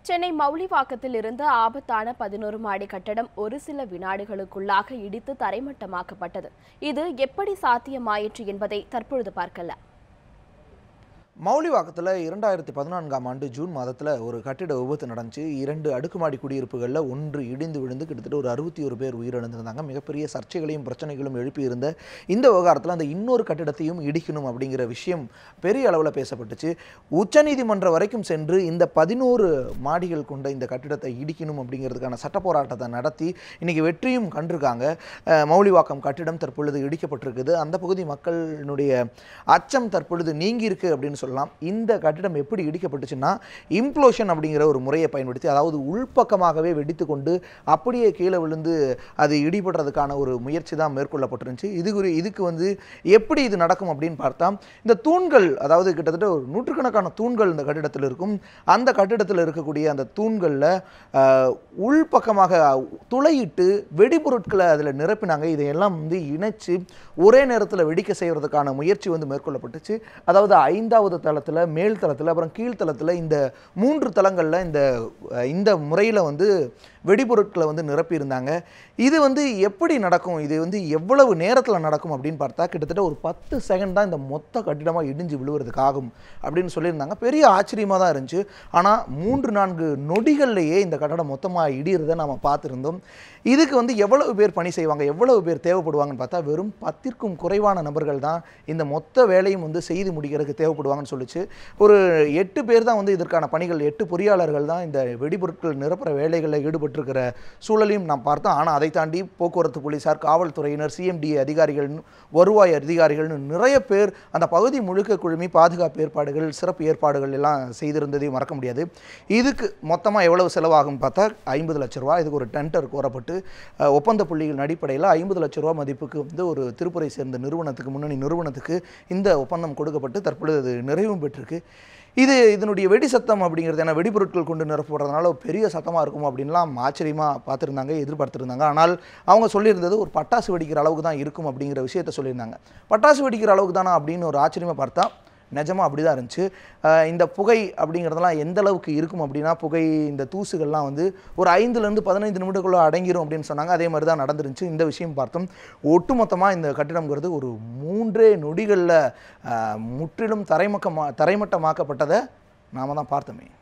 சென்னை மௌலிவாக்கத்தில் இருந்து ஆபத்தான பதினோரு மாடி கட்டடம் ஒரு சில வினாடிகளுக்குள்ளாக இடித்து தரைமட்டமாக்கப்பட்டது இது எப்படி சாத்தியமாயிற்று என்பதை தற்பொழுது பார்க்கலாம் மௌலிவாக்கத்தில் இரண்டாயிரத்தி பதினான்காம் ஆண்டு ஜூன் மாதத்தில் ஒரு கட்டிட விபத்து நடந்துச்சு இரண்டு அடுக்குமாடி குடியிருப்புகளில் ஒன்று இடிந்து விழுந்து கிட்டத்தட்ட ஒரு அறுபத்தி ஒரு பேர் உயிரிழந்திருந்தாங்க மிகப்பெரிய சர்ச்சைகளையும் பிரச்சனைகளும் எழுப்பியிருந்த இந்த விவகாரத்தில் அந்த இன்னொரு கட்டிடத்தையும் இடிக்கணும் அப்படிங்கிற விஷயம் பெரிய அளவில் பேசப்பட்டுச்சு உச்சநீதிமன்றம் வரைக்கும் சென்று இந்த பதினோரு மாடிகள் கொண்ட இந்த கட்டிடத்தை இடிக்கணும் அப்படிங்கிறதுக்கான சட்ட போராட்டத்தை நடத்தி இன்னைக்கு வெற்றியும் கண்டிருக்காங்க அஹ், மௌலிவாக்கம் கட்டிடம் தற்பொழுது இடிக்கப்பட்டிருக்குது அந்த பகுதி மக்களினுடைய அச்சம் தற்பொழுது நீங்கி இருக்கு அப்படின்னு சொல்லலாம் இந்த கட்டிடம் எப்படி இடிக்கப்பட்டுச்சுன்னா இம்ப்ளோஷன் அப்படிங்கிற ஒரு முறையை பயன்படுத்தி அதாவது உள்பக்கமாகவே வெடித்து கொண்டு அப்படியே கீழே விழுந்து அது இடிபடுறதுக்கான ஒரு முயற்சி தான் மேற்கொள்ளப்பட்டிருந்துச்சு இது குறி இதுக்கு வந்து எப்படி இது நடக்கும் அப்படின்னு பார்த்தா இந்த தூண்கள் அதாவது கிட்டத்தட்ட ஒரு நூற்றுக்கணக்கான தூண்கள் இந்த கட்டிடத்தில் இருக்கும் அந்த கட்டிடத்தில் இருக்கக்கூடிய அந்த தூண்களில் உள்பக்கமாக துளையிட்டு வெடிபொருட்களை அதில் நிரப்பினாங்க இதையெல்லாம் வந்து இணைச்சு ஒரே நேரத்தில் வெடிக்க செய்வதற்கான முயற்சி வந்து மேற்கொள்ளப்பட்டுச்சு அதாவது ஐந்தாவது தளத்தில் மேல் தளத்தில் அப்புறம் கீழ்த்தளத்தில் இந்த மூன்று தளங்களில் இந்த அஹ், இந்த முறையில் வந்து வெடிபொருட்களை வந்து நிரப்பியிருந்தாங்க இது வந்து எப்படி நடக்கும் இது வந்து எவ்வளவு நேரத்தில் நடக்கும் அப்படின்னு பார்த்தா கிட்டத்தட்ட ஒரு பத்து செகண்ட் தான் இந்த மொத்த கட்டிடமாக இடிஞ்சு விழுவுறதுக்கு ஆகும் அப்படின்னு சொல்லியிருந்தாங்க பெரிய ஆச்சரியமாக தான் இருந்துச்சு ஆனால் மூன்று நான்கு நொடிகள்லேயே இந்த கட்டடம் மொத்தமாக இடிகிறத நம்ம பார்த்துருந்தோம் இதுக்கு வந்து எவ்வளவு பேர் பணி செய்வாங்க எவ்வளவு பேர் தேவைப்படுவாங்கன்னு பார்த்தா வெறும் பத்திற்கும் குறைவான நபர்கள் தான் இந்த மொத்த வேலையும் வந்து செய்து முடிக்கிறதுக்கு தேவைப்படுவாங்கன்னு சொல்லிச்சு ஒரு எட்டு பேர் தான் வந்து இதற்கான பணிகள் எட்டு பொறியாளர்கள் தான் இந்த வெடிபொருட்கள் நிரப்புற வேலைகளில் ஈடுபட்டிருக்கிற சூழலையும் நாம் பார்த்தோம் ஆனால் அதை தாண்டி போக்குவரத்து போலீசார் காவல்துறையினர் சிஎம்டி அதிகாரிகள் வருவாய் அதிகாரிகள்னு நிறைய பேர் அந்த பகுதி முழுக்க குழுமி பாதுகாப்பு ஏற்பாடுகள் சிறப்பு ஏற்பாடுகள் எல்லாம் செய்திருந்ததையும் மறக்க முடியாது இதுக்கு மொத்தமாக எவ்வளவு செலவாகும் பார்த்தா ஐம்பது லட்ச ரூபா இதுக்கு ஒரு டெண்டர் கோரப்பட்டு அஹ், ஒப்பந்த புள்ளிகள் அடிப்படையில் ஐம்பது லட்ச ரூபா மதிப்புக்கு வந்து ஒரு திருப்புரை சேர்ந்த நிறுவனத்துக்கு முன்னணி நிறுவனத்துக்கு இந்த ஒப்பந்தம் கொடுக்கப்பட்டு தற்பொழுது அது நிறைவும் பெற்றிருக்கு இது இதனுடைய வெடி சத்தம் அப்படிங்கிறது ஏன்னா வெடிபொருட்கள் கொண்டு நிரப்பப்படுறதுனால ஒரு பெரிய சத்தமாக இருக்கும் அப்படின்லாம் ஆச்சரியமாக பார்த்துருந்தாங்க எதிர்பார்த்துருந்தாங்க ஆனால் அவங்க சொல்லியிருந்தது ஒரு பட்டாசு வெடிக்கிற அளவுக்கு தான் இருக்கும் அப்படிங்கிற விஷயத்த சொல்லியிருந்தாங்க பட்டாசு வெடிக்கிற அளவுக்கு தானா அப்படின்னு ஒரு ஆச்சரியமாக பார்த்தா நிஜமாக அப்படி தான் இருந்துச்சு அஹ் இந்த புகை அப்படிங்கிறதெல்லாம் எந்த அளவுக்கு இருக்கும் அப்படின்னா புகை இந்த தூசுகள்லாம் வந்து ஒரு ஐந்துலேருந்து பதினைந்து நிமிடக்குள்ளே அடங்கிரும் அப்படின்னு சொன்னாங்க அதே மாதிரி தான் நடந்துருந்துச்சு இந்த விஷயம் பார்த்தோம் ஒட்டுமொத்தமாக இந்த கட்டிடம்ங்கிறது ஒரு மூன்றே நொடிகளில் முற்றிலும் தரைமக்கமா தரைமட்டமாக்கப்பட்டதை நாம தான் பார்த்தோமே